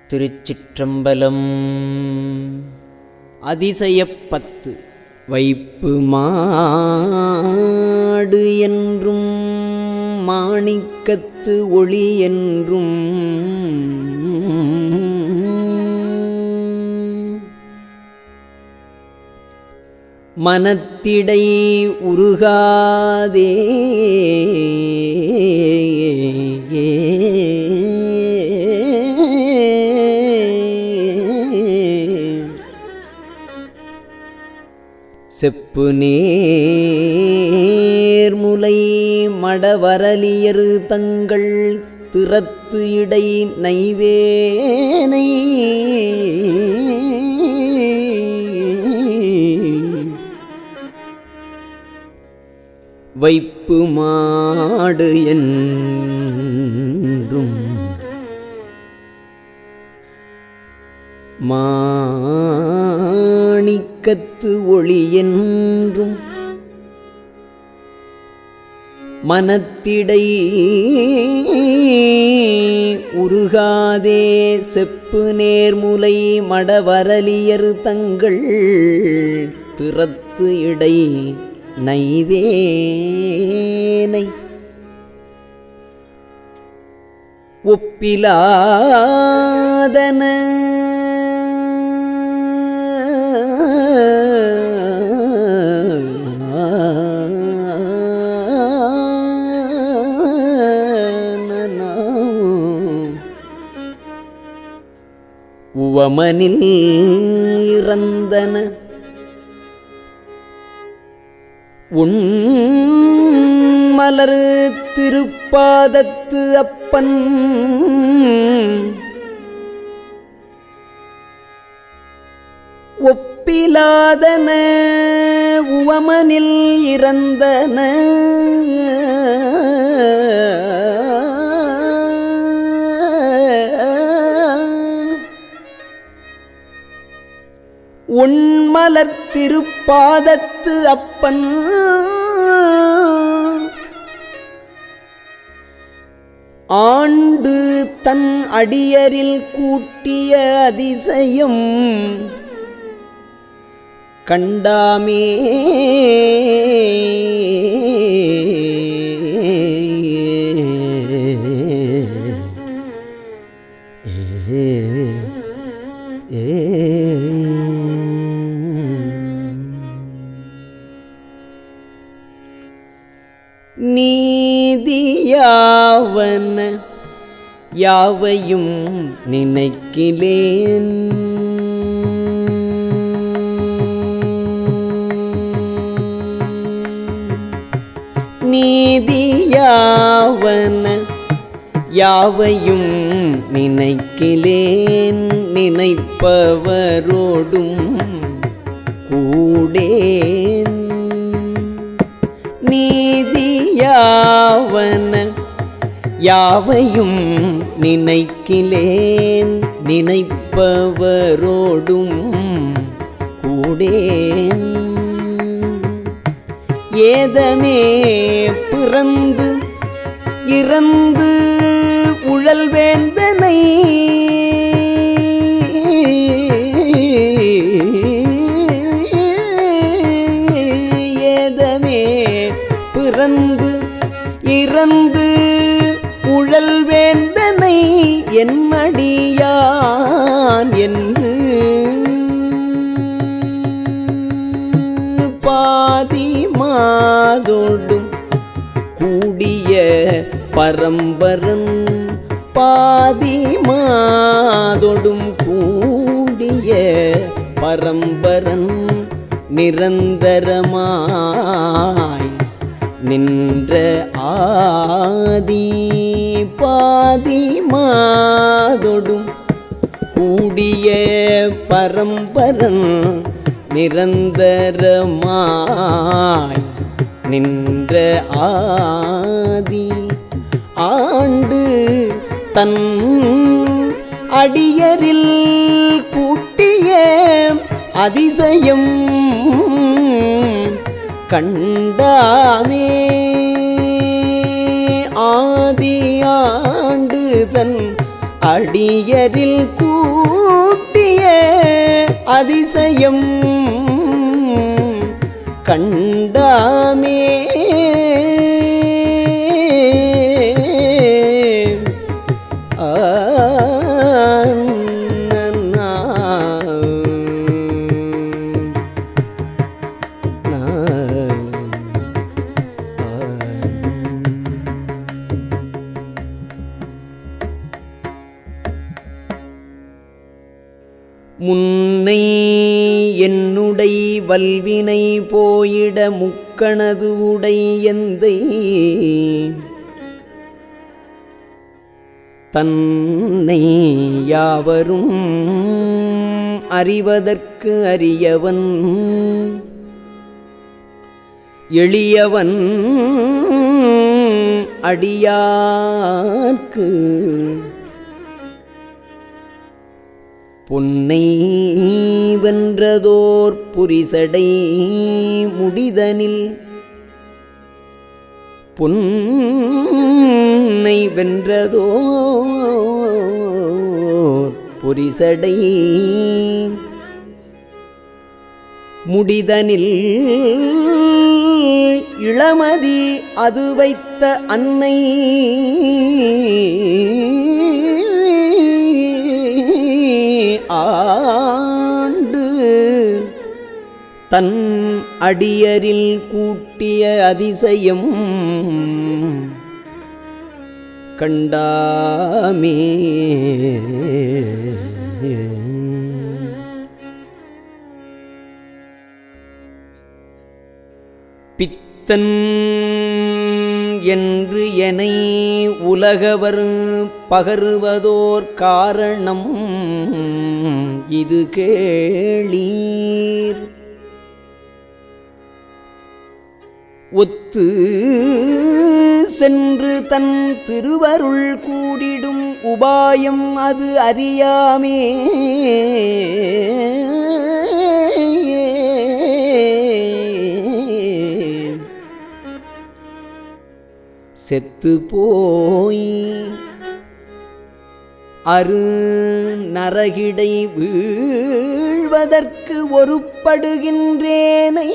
திருச்சிற்றம்பலம் அதிசயப்பத்து வைப்பு மாடு என்றும் மாணிக்கத்து ஒளி என்றும் மனத்திடை உருகாதே செப்பு நேர்முலை மடவரலியரு தங்கள் திறத்து இடை நைவேனை வைப்பு மாடு என்றும் மாணிக்கத்து ஒளி என்றும் மனத்திடை உருகாதே செப்பு நேர்முலை மடவரலியர் தங்கள் திறத்து இடை நைவேனை ஒப்பிலாதன உவமனில் இறந்தன உன் மலரு திருப்பாதத்து அப்பன் ஒப்பிலாதன உவமனில் இறந்தன உன்மலர் திருப்பாதத்து அப்பன் ஆண்டு தன் அடியரில் கூட்டிய அதிசயம் கண்டாமே நீதியாவன யாவையும் நினைக்கிலேன் நீதியாவன யாவையும் நினைக்கிலேன் நினைப்பவரோடும் கூடேன் நீதியாவன யாவையும் நினைக்கிலேன் நினைப்பவரோடும் கூடேன் ஏதமே பிறந்து இறந்து உழல் வேந்தனை ஏதமே பிறந்து இறந்து உழல் வேந்தனை என்னடியான் என்று பாதி மாதோடும் கூடிய பரம்பரன் பாதி மாதொடும் கூடிய பரம்பரன் நிரந்தரமாய் நின்ற ஆதி பாதி மாதொடும் கூடிய பரம்பரன் நிரந்தரமாய் நின்ற ஆதி ஆண்டு தன் அடியரில் கூட்டிய அதிசயம் கண்டாமே ஆதி ஆண்டு தன் அடியரில் கூட்டிய அதிசயம் கண்டாமே முன்னை என்னுடை வல்வினை போயிட முக்கணது உடை எந்தை தன்னை யாவரும் அறிவதற்கு அறியவன் எளியவன் அடியார்க்கு பொன்னை வென்றதோர் புரிசடை முடிதனில் பொன்னை வென்றதோர் புரிசடை முடிதனில் இளமதி அது வைத்த அன்னை ஆண்டு தன் அடியரில் கூட்டிய அதிசயம் கண்டாமே பித்தன் என்று எனை உலகவர் பகருவதோர் காரணம் இது கேளீர் ஒத்து சென்று தன் திருவருள் கூடிடும் உபாயம் அது அறியாமே செத்து போய் அரு நரகிடை வீழ்வதற்கு ஒருப்படுகின்றேனை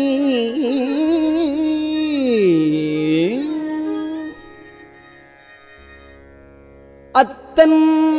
அத்தன்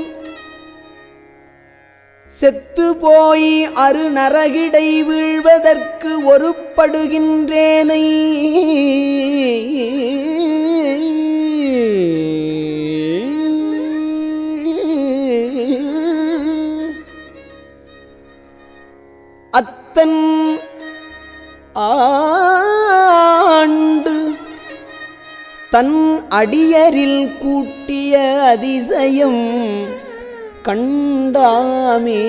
செத்து போய் அரு நரகிடை வீழ்வதற்கு ஒருப்படுகின்றேனை அத்தன் ஆண்டு தன் அடியரில் கூட்டிய அதிசயம் கண்டாமே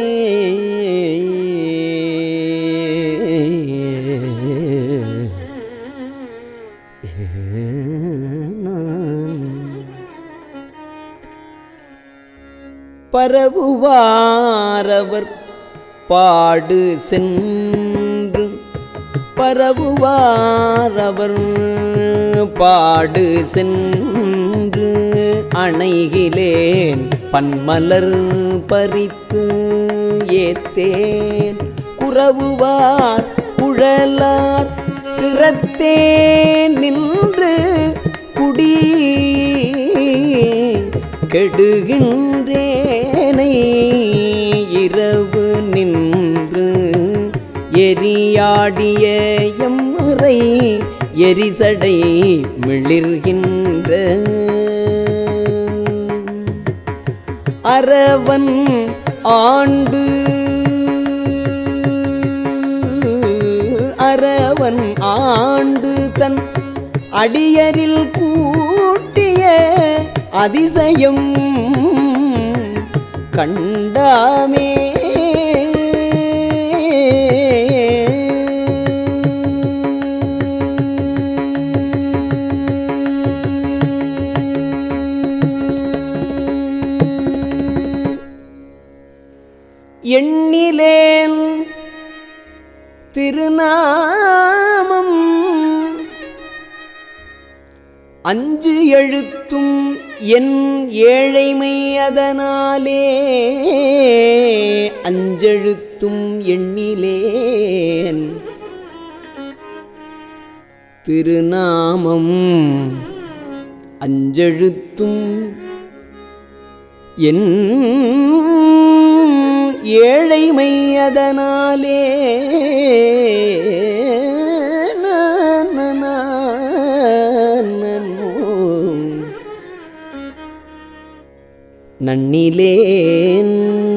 பரவுவாரவர் பாடு சென்று பரவுவாரவர் பாடு சென்று அணைகிலேன் பன்மலர் பறித்து ஏத்தேன் குறவுவார் குழலார் திறத்தே நின்று குடி கெடுகின்றேனை இரவு நின்று எரியாடிய எம்முறை எரிசடை மிளிர்கின்ற அரவன் ஆண்டு அரவன் ஆண்டு தன் அடியரில் கூட்டிய அதிசயம் கண்டாமே எண்ணிலேன் திருநாமம் அஞ்சு எழுத்தும் என் ஏழைமை அதனாலே அஞ்செழுத்தும் எண்ணிலேன் திருநாமம் அஞ்செழுத்தும் என் ஏழைமை அதனாலே நன்னிலேன்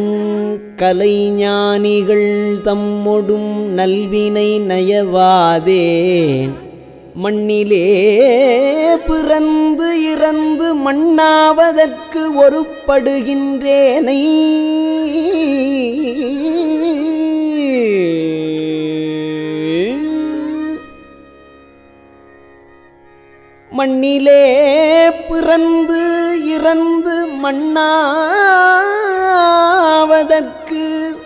கலைஞானிகள் தம்மொடும் நல்வினை நயவாதேன் மண்ணிலே பிறந்து இறந்து மண்ணாவதற்கு ஒருப்படுகின்றேனை மண்ணிலே பிறந்து இறந்து மண்ணாவதற்கு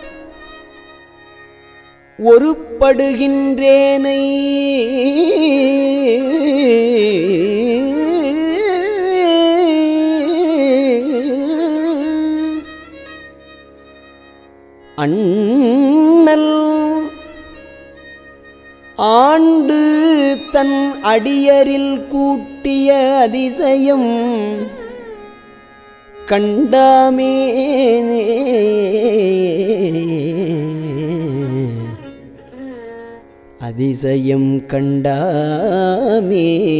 ஒருப்படுகின்றேனை அண்ணல் ஆண்டு தன் அடியரில் கூட்டிய அதிசயம் கண்டாமே அதிசயம் கண்டாமே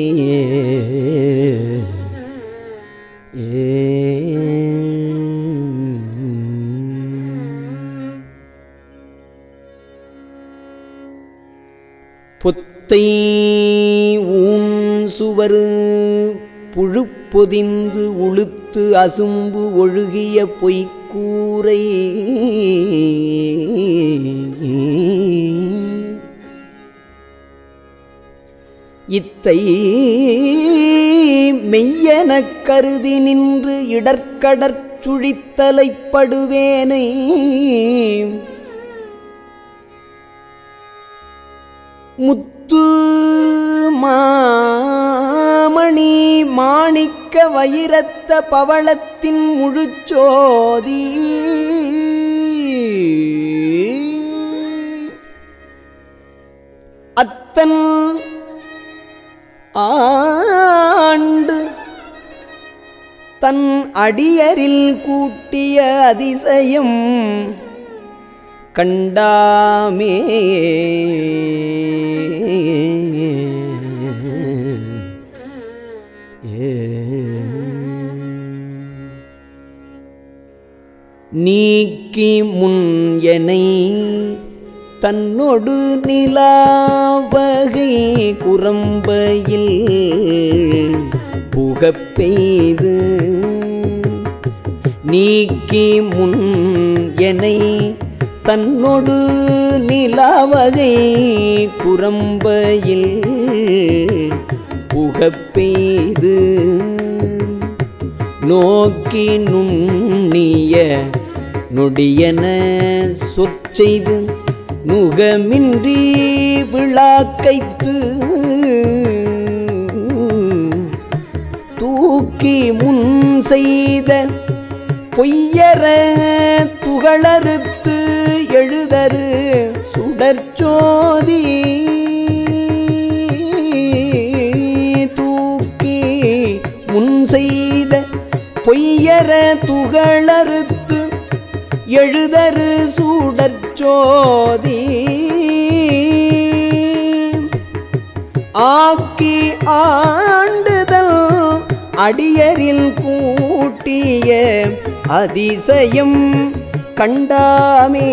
ஏ பொத்தை ஊன் சுவரு புழுப்பொதிந்து உளுத்து அசும்பு ஒழுகிய பொய்க்கூரை இத்தை மெய்யெனக் கருதி நின்று இடர்க்கடற் சுழித்தலைப்படுவேனை முத்து மாமணி மாணிக்க வைரத்த பவளத்தின் முழுச்சோதி அத்தன் ஆண்டு தன் அடியரில் கூட்டிய அதிசயம் கண்டாமே நீக்கி முன் எனை தன்னொடு நிலாவகை குரம்பையில் புகப் பெய்து நீக்கி முன் எனை தன்னொடு நிலாவகை குரம்பையில் புகப் பெய்து நோக்கி நுண்ணிய நொடியன சொற்செய்து நுகமின்றி விழாக்கைத்து தூக்கி முன் செய்த பொய்யற துகளறுத்து எழுதரு சுடற்சோதி தூக்கி முன் செய்த பொய்யற துகளறுத்து எழுதரு சூடற்சோதி ஆக்கி ஆண்டுதல் அடியரில் கூட்டிய அதிசயம் கண்டாமே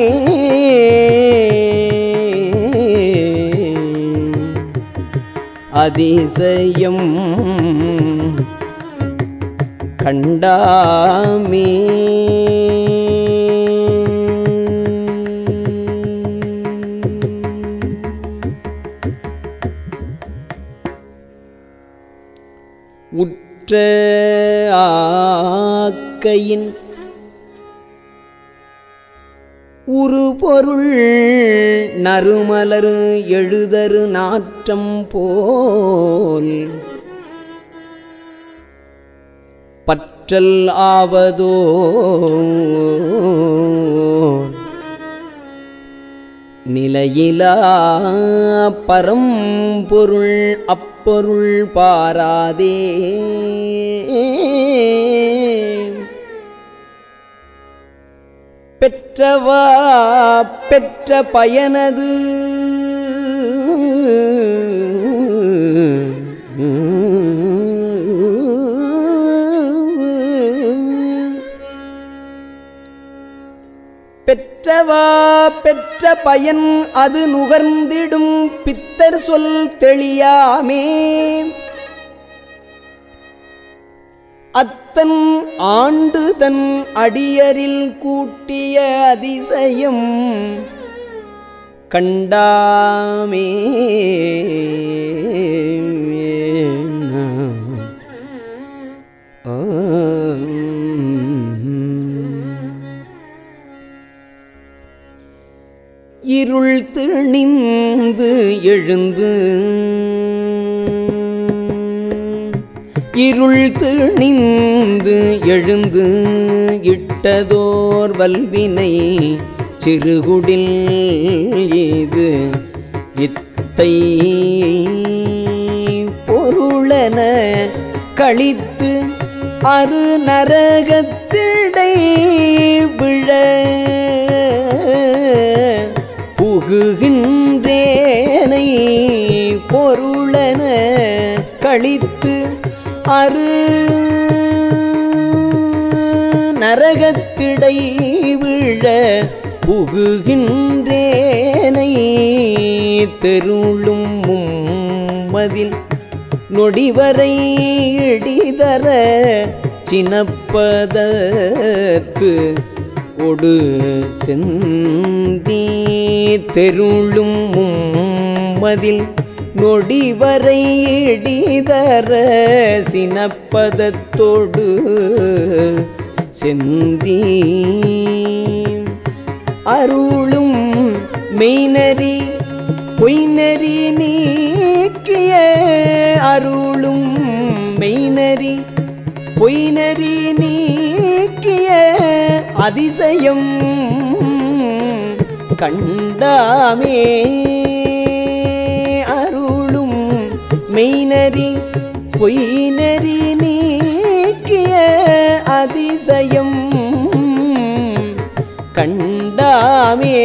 அதிசயம் கண்டாமே உற்ற ஆக்கையின் உருபொருள் நறுமலரு எழுதரு நாற்றம் போல் பற்றல் ஆவதோ நிலையிலா பரம்பொருள் அப்பொருள் பாராதே பெற்றவா பெற்ற பயனது பெற்றவா பெற்ற பயன் அது நுகர்ந்திடும் பித்தர் சொல் தெளியாமே அத்தன் ஆண்டு தன் அடியரில் கூட்டிய அதிசயம் கண்டாமே இருள் திணிந்து எழுந்து இருள் திணிந்து எழுந்து இட்டதோர் வல்வினை சிறுகுடில் இது இத்தை பொருளன கழித்து அரு நரகத்திடை விழ புகுகின்றேனை பொருளன கழித்து அரு நரகத்திடை விழ புகுகின்றேனை தெருளும் மும்மதில் நொடிவரை இடிதர சினப்பதத்து ஒடு செந்தி தெருளும் மும்மதில் நொடிவரை இடிதர சினப்பதத்தோடு செந்தி அருளும் மெய்நறி பொய்நறி நீக்கிய அருளும் மெய்நறி பொய்நறி நீக்கிய அதிசயம் கண்டாமே அருளும் மெய்நறி பொய்நறி நீக்கிய அதிசயம் கண்டாமே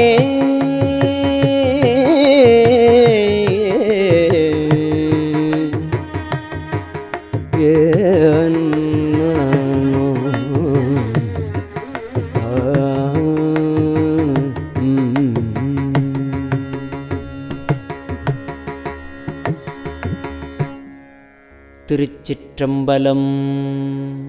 திருச்சிற்றம்பலம்